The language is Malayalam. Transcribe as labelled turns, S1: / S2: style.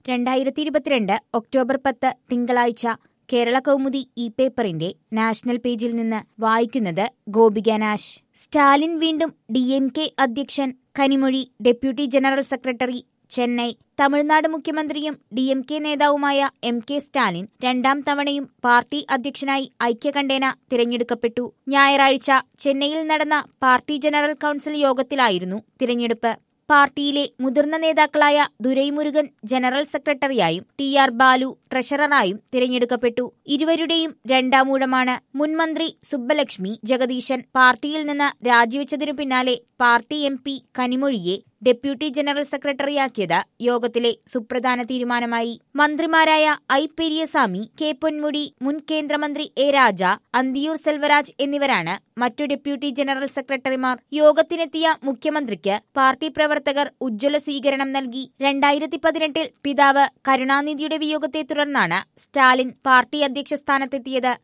S1: രണ്ടായിരത്തി ഇരുപത്തിരണ്ട് ഒക്ടോബർ പത്ത് തിങ്കളാഴ്ച കേരള കൗമുദി ഇ പേപ്പറിന്റെ നാഷണൽ പേജിൽ നിന്ന് വായിക്കുന്നത് ഗോപിക നാശ് സ്റ്റാലിൻ വീണ്ടും ഡി എം കെ അധ്യക്ഷൻ Kanimozhi deputy general secretary Chennai Tamil Nadu മുഖ്യമന്ത്രിയും ഡി എം കെ നേതാവുമായ എം കെ സ്റ്റാലിൻ രണ്ടാം തവണയും പാർട്ടി അധ്യക്ഷനായി ഐക്യകണ്ഠേന തിരഞ്ഞെടുക്കപ്പെട്ടു ഞായറാഴ്ച ചെന്നൈയിൽ നടന്ന പാർട്ടി ജനറൽ കൌൺസിൽ യോഗത്തിലായിരുന്നു തിരഞ്ഞെടുപ്പ് പാർട്ടിയിലെ മുതിർന്ന നേതാക്കളായ ദുരൈമുരുകൻ ജനറൽ സെക്രട്ടറിയായും ടി ആർ ബാലു ട്രഷററായും തിരഞ്ഞെടുക്കപ്പെട്ടു ഇരുവരുടെയും രണ്ടാമൂഴമാണ് മുൻമന്ത്രി സുബ്ബലക്ഷ്മി ജഗദീശൻ പാർട്ടിയിൽ നിന്ന് രാജിവെച്ചതിനു പിന്നാലെ പാർട്ടി എം പി കനിമൊഴിയെ ഡെപ്യൂട്ടി ജനറൽ സെക്രട്ടറിയാക്കിയത് യോഗത്തിലെ സുപ്രധാന തീരുമാനമായി മന്ത്രിമാരായ ഐ പെരിയസ്വാമി കെ പൊന്മുടി മുൻ കേന്ദ്രമന്ത്രി എ രാജ അന്തിയൂർ സെൽവരാജ് എന്നിവരാണ് മറ്റു ഡെപ്യൂട്ടി ജനറൽ സെക്രട്ടറിമാർ യോഗത്തിനെത്തിയ മുഖ്യമന്ത്രിക്ക് പാർട്ടി പ്രവർത്തകർ ഉജ്ജ്വല സ്വീകരണം നൽകി രണ്ടായിരത്തി പതിനെട്ടിൽ പിതാവ് കരുണാനിധിയുടെ വിയോഗത്തെ തുടർന്നാണ് സ്റ്റാലിൻ പാർട്ടി അധ്യക്ഷ സ്ഥാനത്തെത്തിയത്